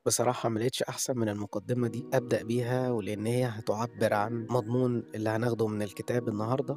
بصراحة ما لقيتش أحسن من المقدمة دي أبدأ بيها ولأن هي هتعبر عن مضمون اللي هناخده من الكتاب النهاردة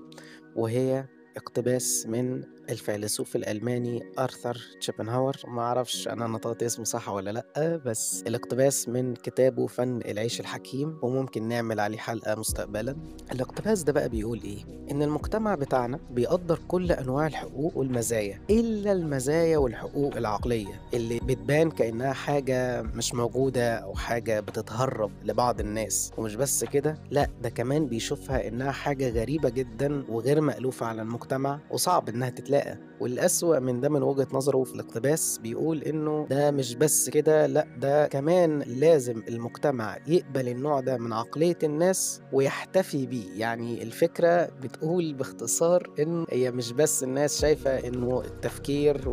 وهي اقتباس من الفيلسوف الألماني أرثر تشيبنهاور ما أعرفش أنا نطقت اسمه صح ولا لأ بس الاقتباس من كتابه فن العيش الحكيم وممكن نعمل عليه حلقة مستقبلا الاقتباس ده بقى بيقول إيه إن المجتمع بتاعنا بيقدر كل أنواع الحقوق والمزايا إلا المزايا والحقوق العقلية اللي بتبان كأنها حاجة مش موجودة أو حاجة بتتهرب لبعض الناس ومش بس كده لا ده كمان بيشوفها إنها حاجة غريبة جدا وغير مألوفة على المجتمع وصعب إنها تتلاقى والأسوأ من ده من وجهة نظره في الاقتباس بيقول إنه ده مش بس كده لا ده كمان لازم المجتمع يقبل النوع ده من عقلية الناس ويحتفي بيه يعني الفكرة بتقول باختصار إن هي مش بس الناس شايفة إنه التفكير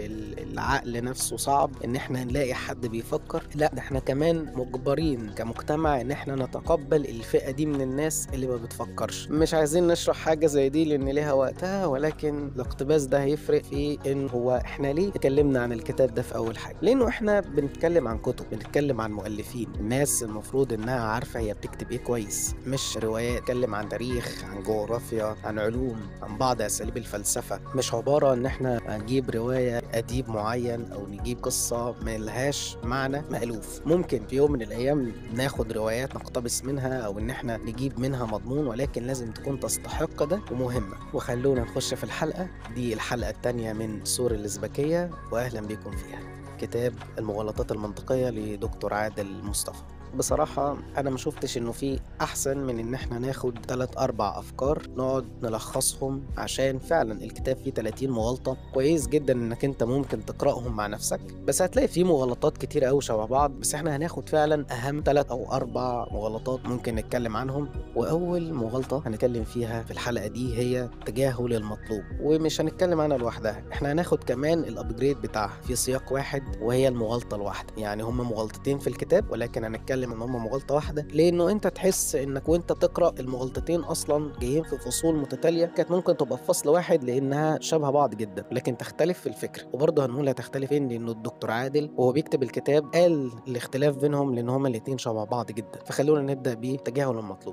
والعقل نفسه صعب إن إحنا نلاقي حد بيفكر لا ده إحنا كمان مجبرين كمجتمع إن إحنا نتقبل الفئة دي من الناس اللي ما بتفكرش مش عايزين نشرح حاجة زي دي لأن ليها وقتها ولكن الاقتباس ده هيفرق في إن هو إحنا ليه اتكلمنا عن الكتاب ده في أول حاجة لأنه إحنا بنتكلم عن كتب بنتكلم عن مؤلفين الناس المفروض إنها عارفة هي بتكتب إيه كويس مش روايات تتكلم عن تاريخ عن جغرافيا عن علوم عن بعض أساليب الفلسفة مش عبارة إن إحنا نجيب رواية أديب معين أو نجيب قصة ملهاش معنى مألوف ممكن في يوم من الأيام ناخد روايات نقتبس منها أو إن إحنا نجيب منها مضمون ولكن لازم تكون تستحق ده ومهمة وخلونا نخش في الحلقة دي الحلقة التانية من سور الإزبكية وأهلا بكم فيها كتاب المغالطات المنطقية لدكتور عادل مصطفى بصراحة أنا ما شفتش إنه في أحسن من إن إحنا ناخد تلات أربع أفكار نقعد نلخصهم عشان فعلا الكتاب فيه 30 مغالطة كويس جدا إنك أنت ممكن تقرأهم مع نفسك بس هتلاقي فيه مغالطات كتير أوي شبه بعض بس إحنا هناخد فعلا أهم تلات أو أربع مغالطات ممكن نتكلم عنهم وأول مغالطة هنتكلم فيها في الحلقة دي هي تجاهل المطلوب ومش هنتكلم عنها لوحدها إحنا هناخد كمان الأبجريد بتاعها في سياق واحد وهي المغالطة الواحدة يعني هما مغالطتين في الكتاب ولكن هنتكلم ان هم مغالطه واحده لانه انت تحس انك وانت تقرا المغالطتين اصلا جايين في فصول متتاليه كانت ممكن تبقى في فصل واحد لانها شبه بعض جدا لكن تختلف في الفكره وبرضه هنقول هتختلف فين لانه الدكتور عادل وهو بيكتب الكتاب قال الاختلاف بينهم لان هما الاتنين شبه بعض جدا فخلونا نبدا بتجاهل المطلوب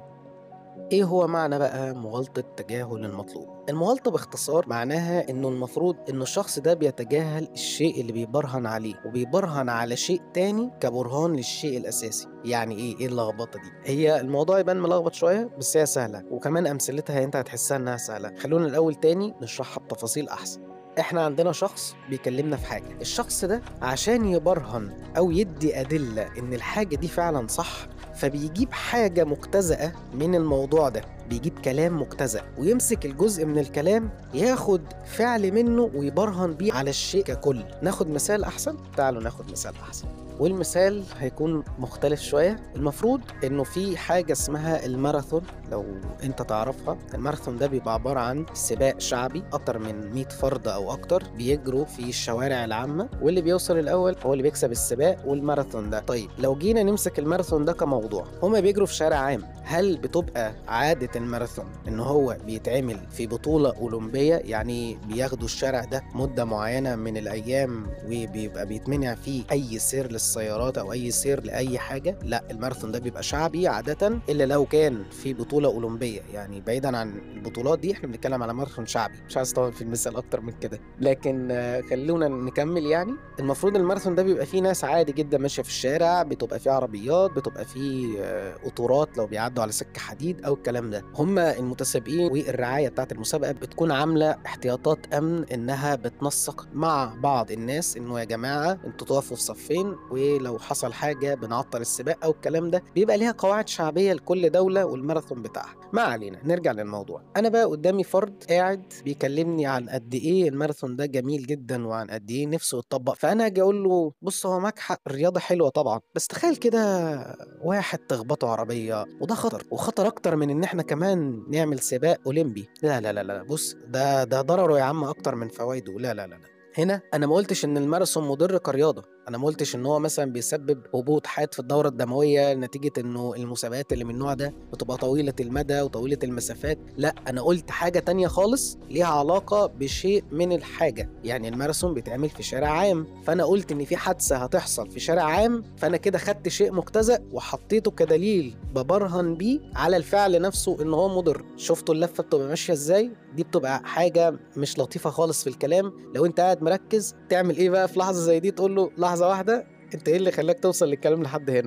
ايه هو معنى بقى مغالطة تجاهل المطلوب؟ المغالطة باختصار معناها انه المفروض ان الشخص ده بيتجاهل الشيء اللي بيبرهن عليه وبيبرهن على شيء تاني كبرهان للشيء الاساسي يعني ايه ايه اللخبطة دي؟ هي الموضوع يبان ملخبط شوية بس هي سهلة وكمان امثلتها انت هتحسها انها سهلة خلونا الاول تاني نشرحها بتفاصيل احسن احنا عندنا شخص بيكلمنا في حاجة الشخص ده عشان يبرهن او يدي ادلة ان الحاجة دي فعلا صح فبيجيب حاجة مجتزأة من الموضوع ده بيجيب كلام مجتزأ ويمسك الجزء من الكلام ياخد فعل منه ويبرهن بيه على الشيء ككل ناخد مثال أحسن تعالوا ناخد مثال أحسن والمثال هيكون مختلف شوية المفروض انه في حاجة اسمها الماراثون لو انت تعرفها الماراثون ده بيبقى عبارة عن سباق شعبي اكتر من 100 فرد او اكتر بيجروا في الشوارع العامة واللي بيوصل الاول هو اللي بيكسب السباق والماراثون ده طيب لو جينا نمسك الماراثون ده كموضوع هما بيجروا في شارع عام هل بتبقى عادة الماراثون ان هو بيتعمل في بطولة اولمبية يعني بياخدوا الشارع ده مدة معينة من الايام وبيبقى بيتمنع فيه اي سير للسيارات او اي سير لاي حاجه لا الماراثون ده بيبقى شعبي عاده الا لو كان في بطوله اولمبيه يعني بعيدا عن البطولات دي احنا بنتكلم على ماراثون شعبي مش عايز اطول في المثال اكتر من كده لكن آه، خلونا نكمل يعني المفروض الماراثون ده بيبقى فيه ناس عادي جدا ماشيه في الشارع بتبقى فيه عربيات بتبقى فيه آه، قطورات لو بيعدوا على سكه حديد او الكلام ده هم المتسابقين والرعايه بتاعه المسابقه بتكون عامله احتياطات امن انها بتنسق مع بعض الناس انه يا جماعه انتوا تقفوا في صفين ولو حصل حاجه بنعطل السباق او الكلام ده بيبقى ليها قواعد شعبيه لكل دوله والماراثون بتاعها ما علينا نرجع للموضوع انا بقى قدامي فرد قاعد بيكلمني عن قد ايه الماراثون ده جميل جدا وعن قد ايه نفسه يتطبق فانا اجي اقول له بص هو معاك حق الرياضه حلوه طبعا بس تخيل كده واحد تخبطه عربيه وده خطر وخطر اكتر من ان احنا كمان نعمل سباق اولمبي لا لا لا لا بص ده ده ضرره يا عم اكتر من فوائده لا لا لا لا هنا انا ما قلتش ان الماراثون مضر كرياضه انا ما قلتش ان هو مثلا بيسبب هبوط حاد في الدوره الدمويه نتيجه انه المسابقات اللي من النوع ده بتبقى طويله المدى وطويله المسافات لا انا قلت حاجه تانية خالص ليها علاقه بشيء من الحاجه يعني الماراثون بيتعمل في شارع عام فانا قلت ان في حادثه هتحصل في شارع عام فانا كده خدت شيء مجتزأ وحطيته كدليل ببرهن بيه على الفعل نفسه ان هو مضر شفتوا اللفه بتبقى ماشيه ازاي دي بتبقى حاجه مش لطيفه خالص في الكلام لو انت قاعد مركز تعمل ايه بقى في لحظه زي دي تقول له لحظه واحده انت ايه اللي خلاك توصل للكلام لحد هنا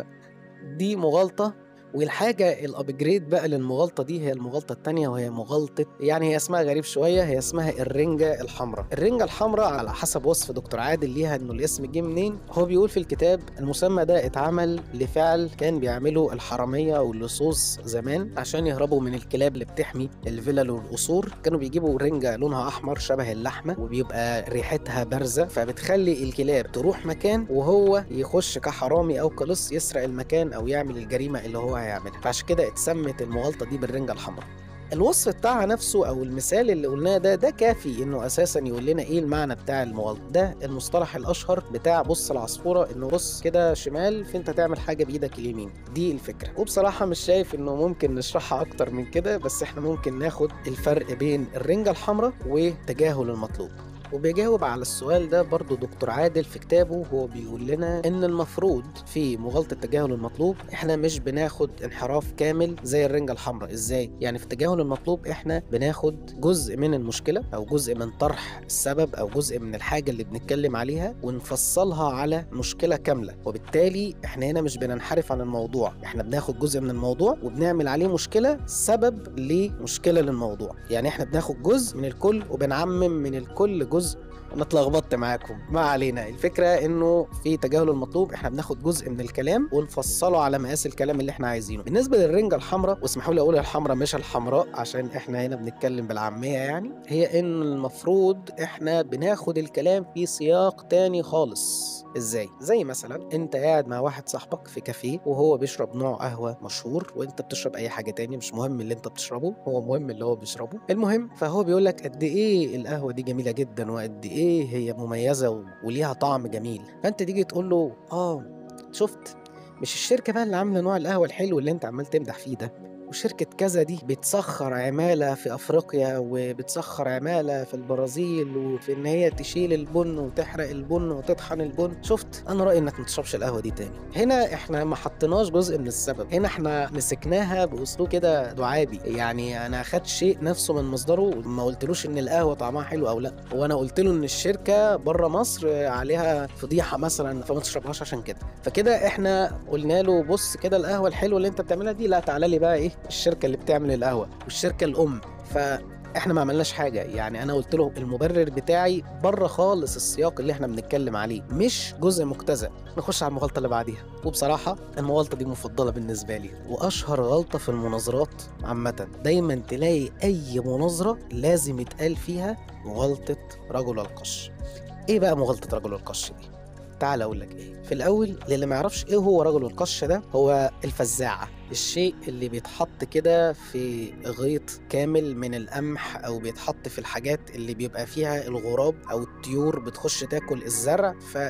دي مغالطه والحاجة الابجريد بقى للمغالطة دي هي المغالطة التانية وهي مغالطة يعني هي اسمها غريب شوية هي اسمها الرنجة الحمراء الرنجة الحمراء على حسب وصف دكتور عادل ليها انه الاسم جه منين هو بيقول في الكتاب المسمى ده اتعمل لفعل كان بيعمله الحرامية واللصوص زمان عشان يهربوا من الكلاب اللي بتحمي الفلل والقصور كانوا بيجيبوا رنجة لونها احمر شبه اللحمة وبيبقى ريحتها بارزة فبتخلي الكلاب تروح مكان وهو يخش كحرامي او كلص يسرق المكان او يعمل الجريمة اللي هو هيعملها فعشان كده اتسمت المغالطة دي بالرنجة الحمراء الوصف بتاعها نفسه او المثال اللي قلناه ده ده كافي انه اساسا يقول لنا ايه المعنى بتاع المغالطه ده المصطلح الاشهر بتاع بص العصفوره انه بص كده شمال فانت تعمل حاجه بايدك اليمين دي الفكره وبصراحه مش شايف انه ممكن نشرحها اكتر من كده بس احنا ممكن ناخد الفرق بين الرنجه الحمراء وتجاهل المطلوب وبيجاوب على السؤال ده برضو دكتور عادل في كتابه هو بيقول لنا ان المفروض في مغالطة التجاهل المطلوب احنا مش بناخد انحراف كامل زي الرنجة الحمراء ازاي يعني في التجاهل المطلوب احنا بناخد جزء من المشكلة او جزء من طرح السبب او جزء من الحاجة اللي بنتكلم عليها ونفصلها على مشكلة كاملة وبالتالي احنا هنا مش بننحرف عن الموضوع احنا بناخد جزء من الموضوع وبنعمل عليه مشكلة سبب لمشكلة للموضوع يعني احنا بناخد جزء من الكل وبنعمم من الكل جزء انا اتلخبطت معاكم ما علينا الفكره انه في تجاهل المطلوب احنا بناخد جزء من الكلام ونفصله على مقاس الكلام اللي احنا عايزينه بالنسبه للرنجه الحمراء واسمحوا لي اقول الحمراء مش الحمراء عشان احنا هنا بنتكلم بالعاميه يعني هي ان المفروض احنا بناخد الكلام في سياق تاني خالص ازاي زي مثلا انت قاعد مع واحد صاحبك في كافيه وهو بيشرب نوع قهوه مشهور وانت بتشرب اي حاجه تاني مش مهم اللي انت بتشربه هو مهم اللي هو بيشربه المهم فهو بيقول لك قد ايه القهوه دي جميله جدا وقد ايه هي مميزه و- وليها طعم جميل فانت تيجي تقول له اه شفت مش الشركه بقى اللي عامله نوع القهوه الحلو اللي انت عمال تمدح فيه ده وشركة كذا دي بتسخر عمالة في أفريقيا وبتسخر عمالة في البرازيل وفي إن هي تشيل البن وتحرق البن وتطحن البن شفت أنا رأيي إنك ما تشربش القهوة دي تاني هنا إحنا ما حطيناش جزء من السبب هنا إحنا مسكناها بأسلوب كده دعابي يعني أنا أخدت شيء نفسه من مصدره وما قلتلوش إن القهوة طعمها حلو أو لا وأنا قلت له إن الشركة بره مصر عليها فضيحة مثلا فما تشربهاش عشان كده فكده إحنا قلنا له بص كده القهوة الحلوة اللي أنت بتعملها دي لا تعالى لي بقى إيه الشركة اللي بتعمل القهوة والشركة الأم ف احنا ما عملناش حاجه يعني انا قلت له المبرر بتاعي بره خالص السياق اللي احنا بنتكلم عليه مش جزء مجتزأ نخش على المغالطه اللي بعديها وبصراحه المغالطه دي مفضله بالنسبه لي واشهر غلطه في المناظرات عامه دايما تلاقي اي مناظره لازم يتقال فيها مغالطه رجل القش ايه بقى مغالطه رجل القش دي تعال اقول لك ايه في الاول للي ما يعرفش ايه هو رجل القش ده هو الفزاعه الشيء اللي بيتحط كده في غيط كامل من القمح او بيتحط في الحاجات اللي بيبقى فيها الغراب او الطيور بتخش تاكل الزرع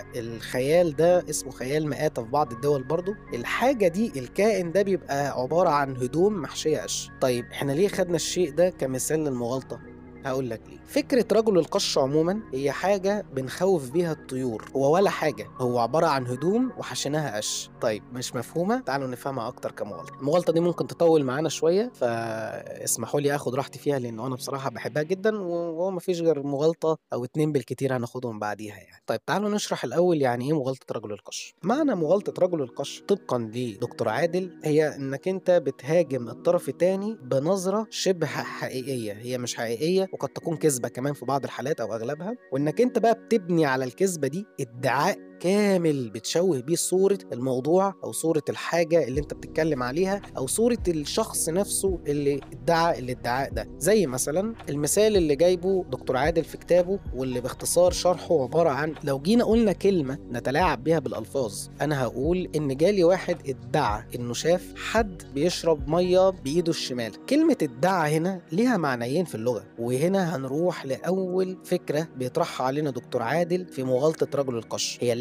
فالخيال ده اسمه خيال مآتة في بعض الدول برضو الحاجة دي الكائن ده بيبقى عبارة عن هدوم محشية قش طيب احنا ليه خدنا الشيء ده كمثال للمغالطة هقول لك ليه فكرة رجل القش عموما هي حاجة بنخوف بيها الطيور هو ولا حاجة هو عبارة عن هدوم وحشيناها قش طيب مش مفهومة تعالوا نفهمها أكتر كمغالطة المغالطة دي ممكن تطول معانا شوية فاسمحوا لي آخد راحتي فيها لأن أنا بصراحة بحبها جدا وهو مفيش غير مغالطة أو اتنين بالكتير هناخدهم بعديها يعني طيب تعالوا نشرح الأول يعني إيه مغالطة رجل القش معنى مغالطة رجل القش طبقا لدكتور عادل هي إنك أنت بتهاجم الطرف التاني بنظرة شبه حقيقية هي مش حقيقية وقد تكون كذبة كمان في بعض الحالات أو أغلبها وإنك أنت بقى بتبني على الكذبة دي ادعاء كامل بتشوه بيه صورة الموضوع أو صورة الحاجة اللي أنت بتتكلم عليها أو صورة الشخص نفسه اللي ادعى الادعاء ده زي مثلا المثال اللي جايبه دكتور عادل في كتابه واللي باختصار شرحه عبارة عن لو جينا قلنا كلمة نتلاعب بيها بالألفاظ أنا هقول إن جالي واحد ادعى إنه شاف حد بيشرب مية بإيده الشمال كلمة ادعى هنا ليها معنيين في اللغة وهنا هنروح لأول فكرة بيطرحها علينا دكتور عادل في مغالطة رجل القش هي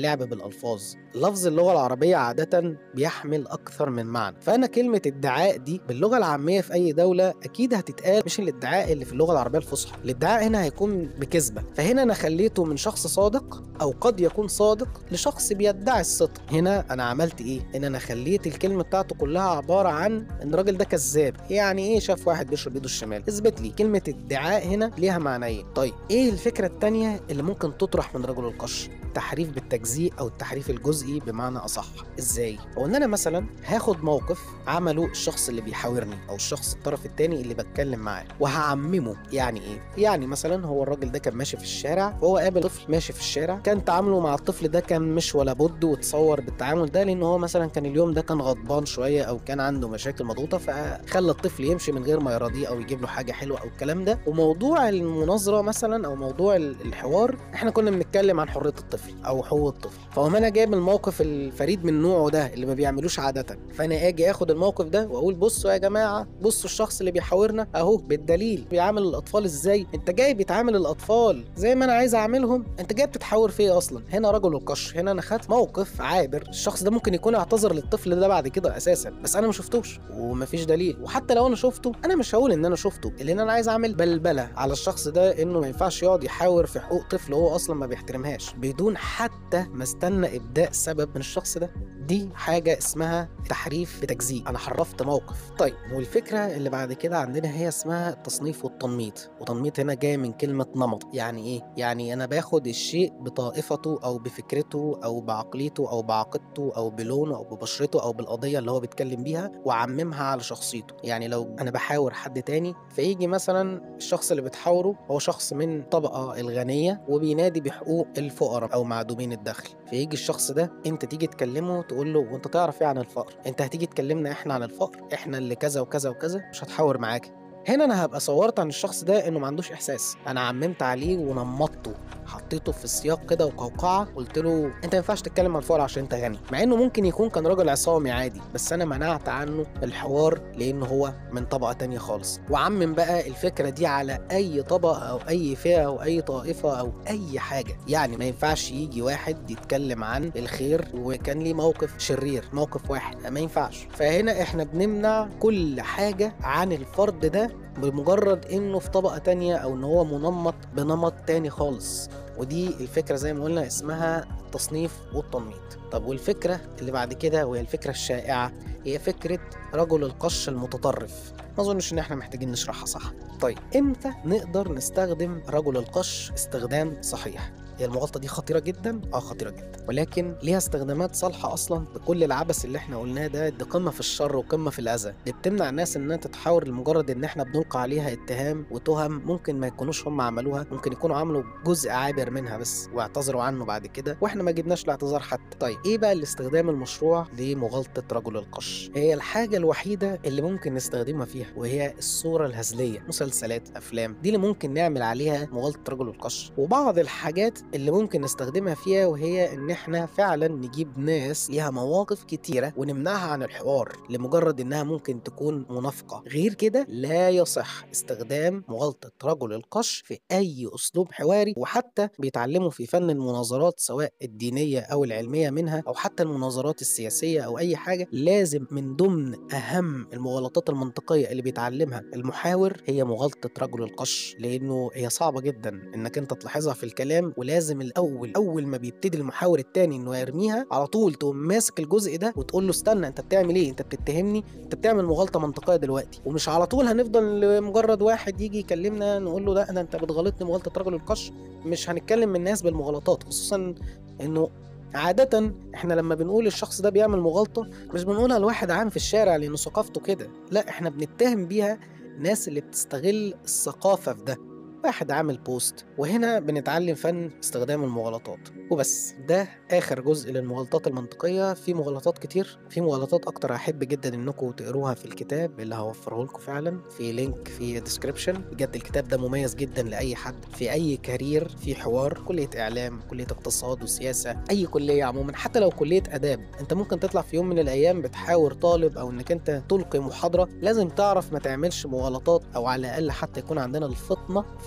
اللعب بالالفاظ لفظ اللغه العربيه عاده بيحمل اكثر من معنى فانا كلمه ادعاء دي باللغه العاميه في اي دوله اكيد هتتقال مش الادعاء اللي في اللغه العربيه الفصحى الادعاء هنا هيكون بكذبه فهنا انا خليته من شخص صادق او قد يكون صادق لشخص بيدعي الصدق هنا انا عملت ايه ان انا خليت الكلمه بتاعته كلها عباره عن ان الراجل ده كذاب يعني ايه شاف واحد بيشرب ايده الشمال اثبت لي كلمه ادعاء هنا ليها معنيين طيب ايه الفكره الثانيه اللي ممكن تطرح من رجل القش التحريف بالتجزيء او التحريف الجزئي بمعنى اصح ازاي هو ان انا مثلا هاخد موقف عمله الشخص اللي بيحاورني او الشخص الطرف الثاني اللي بتكلم معاه وهعممه يعني ايه يعني مثلا هو الراجل ده كان ماشي في الشارع وهو قابل طفل ماشي في الشارع كان تعامله مع الطفل ده كان مش ولا بد وتصور بالتعامل ده لان هو مثلا كان اليوم ده كان غضبان شويه او كان عنده مشاكل مضغوطه فخلى الطفل يمشي من غير ما يراضيه او يجيب له حاجه حلوه او الكلام ده وموضوع المناظره مثلا او موضوع الحوار احنا كنا بنتكلم عن حريه الطفل او حقوق الطفل فقوم انا جايب الموقف الفريد من نوعه ده اللي ما بيعملوش عاده فانا اجي اخد الموقف ده واقول بصوا يا جماعه بصوا الشخص اللي بيحاورنا اهو بالدليل بيعامل الاطفال ازاي انت جاي بتعامل الاطفال زي ما انا عايز اعملهم انت جاي بتتحاور فيا اصلا هنا رجل القش هنا انا خدت موقف عابر الشخص ده ممكن يكون اعتذر للطفل ده بعد كده اساسا بس انا ما شفتوش ومفيش دليل وحتى لو انا شفته انا مش هقول ان انا شفته لان انا عايز اعمل بلبله على الشخص ده انه ما ينفعش يقعد يحاور في حقوق طفل هو اصلا ما بيحترمهاش بدون حتى ما استنى ابداء سبب من الشخص ده دي حاجه اسمها تحريف بتجزيء انا حرفت موقف طيب والفكره اللي بعد كده عندنا هي اسمها التصنيف والتنميط وتنميط هنا جاي من كلمه نمط يعني ايه يعني انا باخد الشيء بطائفته او بفكرته او بعقليته او بعقيدته او بلونه او ببشرته او بالقضيه اللي هو بيتكلم بيها واعممها على شخصيته يعني لو انا بحاور حد تاني فيجي مثلا الشخص اللي بتحاوره هو شخص من الطبقه الغنيه وبينادي بحقوق الفقراء او معدومين الدخل فيجي الشخص ده انت تيجي تكلمه تقول له وانت تعرف ايه عن الفقر انت هتيجي تكلمنا احنا عن الفقر احنا اللي كذا وكذا وكذا مش هتحاور معاك هنا انا هبقى صورت عن الشخص ده انه ما عندوش احساس انا عممت عليه ونمطته حطيته في سياق كده وقوقعه قلت له انت ما ينفعش تتكلم عن الفقر عشان انت غني مع انه ممكن يكون كان راجل عصامي عادي بس انا منعت عنه الحوار لانه هو من طبقه تانية خالص وعمم بقى الفكره دي على اي طبقه او اي فئه او اي طائفه او اي حاجه يعني ما ينفعش يجي واحد يتكلم عن الخير وكان ليه موقف شرير موقف واحد ما ينفعش فهنا احنا بنمنع كل حاجه عن الفرد ده بمجرد انه في طبقه تانية او ان هو منمط بنمط تاني خالص ودي الفكره زي ما قلنا اسمها التصنيف والتنميط طب والفكره اللي بعد كده وهي الفكره الشائعه هي فكره رجل القش المتطرف ما اظنش ان احنا محتاجين نشرحها صح طيب امتى نقدر نستخدم رجل القش استخدام صحيح هي المغالطه دي خطيره جدا اه خطيره جدا ولكن ليها استخدامات صالحه اصلا بكل العبث اللي احنا قلناه ده دي قمه في الشر وقمه في الاذى دي بتمنع الناس انها تتحاور لمجرد ان احنا بنلقى عليها اتهام وتهم ممكن ما يكونوش هم عملوها ممكن يكونوا عملوا جزء عابر منها بس واعتذروا عنه بعد كده واحنا ما جبناش الاعتذار حتى طيب ايه بقى الاستخدام المشروع لمغالطه رجل القش هي الحاجه الوحيده اللي ممكن نستخدمها فيها وهي الصوره الهزليه مسلسلات افلام دي اللي ممكن نعمل عليها مغالطه رجل القش وبعض الحاجات اللي ممكن نستخدمها فيها وهي ان احنا فعلا نجيب ناس ليها مواقف كتيره ونمنعها عن الحوار لمجرد انها ممكن تكون منافقه غير كده لا يصح استخدام مغالطه رجل القش في اي اسلوب حواري وحتى بيتعلموا في فن المناظرات سواء الدينيه او العلميه منها او حتى المناظرات السياسيه او اي حاجه لازم من ضمن اهم المغالطات المنطقيه اللي بيتعلمها المحاور هي مغالطه رجل القش لانه هي صعبه جدا انك انت تلاحظها في الكلام ولازم الاول اول ما بيبتدي المحاور التاني انه يرميها على طول تقوم ماسك الجزء ده وتقول له استنى انت بتعمل ايه انت بتتهمني انت بتعمل مغالطه منطقيه دلوقتي ومش على طول هنفضل لمجرد واحد يجي يكلمنا نقول له لا ده انت بتغلطني مغالطه رجل القش مش هنتكلم من الناس بالمغالطات خصوصا انه عادة احنا لما بنقول الشخص ده بيعمل مغالطة مش بنقولها لواحد عام في الشارع لأنه ثقافته كده لا احنا بنتهم بيها الناس اللي بتستغل الثقافة في ده واحد عامل بوست وهنا بنتعلم فن استخدام المغالطات وبس ده اخر جزء للمغالطات المنطقيه في مغالطات كتير في مغالطات اكتر احب جدا انكم تقروها في الكتاب اللي هوفره لكم فعلا في لينك في الديسكربشن بجد الكتاب ده مميز جدا لاي حد في اي كارير في حوار كليه اعلام كليه اقتصاد وسياسه اي كليه عموما حتى لو كليه اداب انت ممكن تطلع في يوم من الايام بتحاور طالب او انك انت تلقي محاضره لازم تعرف ما تعملش مغالطات او على الاقل حتى يكون عندنا الفطنه في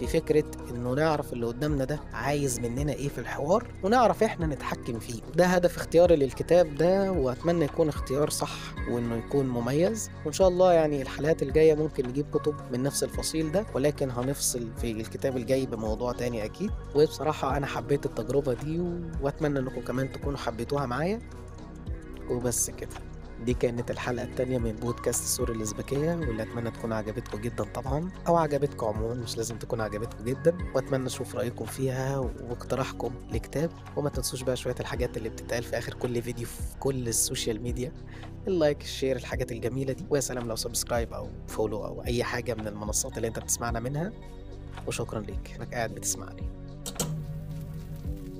فكرة إنه نعرف اللي قدامنا ده عايز مننا إيه في الحوار ونعرف إحنا نتحكم فيه ده هدف اختياري للكتاب ده وأتمنى يكون اختيار صح وإنه يكون مميز وإن شاء الله يعني الحلقات الجاية ممكن نجيب كتب من نفس الفصيل ده ولكن هنفصل في الكتاب الجاي بموضوع تاني أكيد وبصراحة أنا حبيت التجربة دي وأتمنى إنكم كمان تكونوا حبيتوها معايا وبس كده دي كانت الحلقة التانية من بودكاست سوري الإزبكية واللي أتمنى تكون عجبتكم جدا طبعا أو عجبتكم عموما مش لازم تكون عجبتكم جدا وأتمنى أشوف رأيكم فيها واقتراحكم لكتاب وما تنسوش بقى شوية الحاجات اللي بتتقال في آخر كل فيديو في كل السوشيال ميديا اللايك الشير الحاجات الجميلة دي ويا سلام لو سبسكرايب أو فولو أو أي حاجة من المنصات اللي أنت بتسمعنا منها وشكرا ليك إنك قاعد بتسمعني